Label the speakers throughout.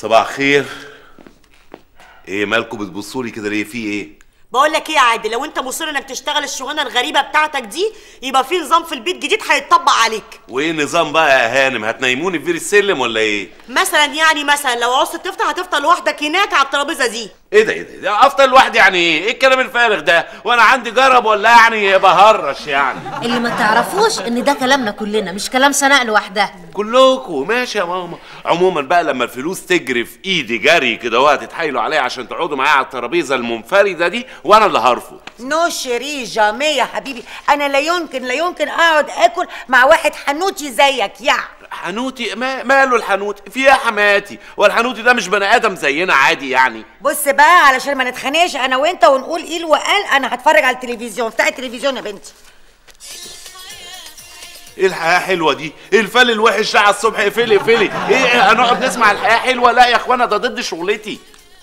Speaker 1: صباح خير ايه مالكم بتبصوا لي كده ليه في ايه
Speaker 2: بقول لك ايه يا عادل لو انت مصر انك تشتغل الشغلانه الغريبه بتاعتك دي يبقى في نظام في البيت جديد هيتطبق عليك
Speaker 1: وايه النظام بقى يا هانم هتنيموني في بير السلم ولا ايه
Speaker 2: مثلا يعني مثلا لو عوزت تفطر هتفطر لوحدك هناك على الترابيزه دي
Speaker 1: ايه ده ايه ده, ده افطر لوحدي يعني ايه ايه الكلام الفارغ ده وانا عندي جرب ولا يعني بهرش يعني
Speaker 3: اللي ما تعرفوش ان ده كلامنا كلنا مش كلام سناء لوحدها
Speaker 1: كلكم ماشي يا ماما عموما بقى لما الفلوس تجري في ايدي جري كده وهتتحايلوا عليا عشان تقعدوا معايا على الترابيزه المنفرده دي وانا اللي هرفض
Speaker 4: نو شيري جامي يا حبيبي انا لا يمكن لا يمكن اقعد اكل مع واحد حنوتي زيك يا
Speaker 1: حنوتي ما ماله الحنوتي في يا حماتي والحنوتي ده مش بني ادم زينا عادي يعني
Speaker 4: بص بقى علشان ما نتخانقش انا وانت ونقول ايه وقال انا هتفرج على التلفزيون افتحي التلفزيون يا بنتي
Speaker 1: ايه الحياه حلوه دي ايه الفل الوحش ده على الصبح اقفلي اقفلي ايه هنقعد نسمع الحياه حلوه لا يا اخوانا ده ضد شغلتي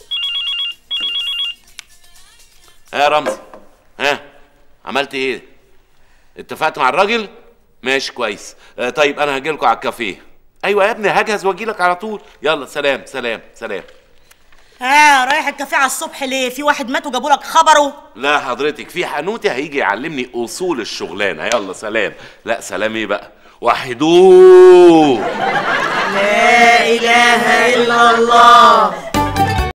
Speaker 1: ها يا رمزي ها عملت ايه اتفقت مع الراجل ماشي كويس آه طيب انا هجيلكوا على الكافيه ايوه يا ابني هجهز واجيلك على طول يلا سلام سلام سلام
Speaker 2: ها رايح الكافيه على الصبح ليه في واحد مات وجابوا لك خبره
Speaker 1: لا حضرتك في حنوتي هيجي يعلمني اصول الشغلانه يلا سلام لا سلام ايه بقى وحدوه
Speaker 2: لا اله الا الله